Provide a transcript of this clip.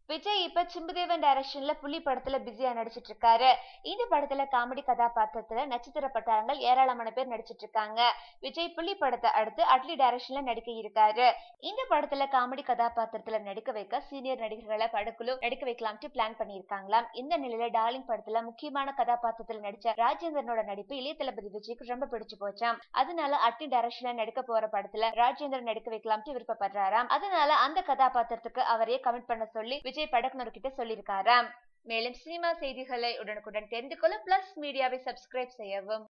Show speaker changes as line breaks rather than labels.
விஜய் இப்ப சிம்புதேவன் டைரக்ஷன்ல புலி படத்துல பிஸியா நடிச்சிட்டு இருக்காரு இந்த படத்துல காமெடி கதாபாத்திரத்துல நட்சத்திர பட்டாளங்கள் ஏராளமான பேர் நடிச்சிட்டு இருக்காங்க விஜய் புலி படத்தை அடுத்து அட்லி டைரக்ஷன்ல நடிக்க இருக்காரு இந்த படத்துல காமெடி கதாபாத்திரத்துல நடிக்க வைக்க சீனியர் நடிகர்களை படக்குழு நடிக்க வைக்கலாம்னு பிளான் பண்ணியிருக்காங்களாம் இந்த நிலையில டார்லிங் படத்துல முக்கியமான கதாபாத்திரத்துல நடிச்ச ராஜேந்திரனோட நடிப்பு இளைய தளபதி விஜய்க்கு ரொம்ப பிடிச்சு போச்சாம் அதனால அட்லி டைரக்ஷன்ல நடிக்க போற படத்துல ராஜேந்திரன் நடிக்க வைக்கலாம்னு விருப்பப்படுறாராம் அதனால அந்த கதாபாத்திரத்துக்கு அவரே கமிட் பண்ண சொல்லி விஜய் படக்குனர்கிட்ட சொல்லியிருக்காராம் மேலும் சினிமா செய்திகளை உடனுக்குடன் தெரிந்து கொள்ள பிளஸ் மீடியாவை சப்ஸ்கிரைப் செய்யவும்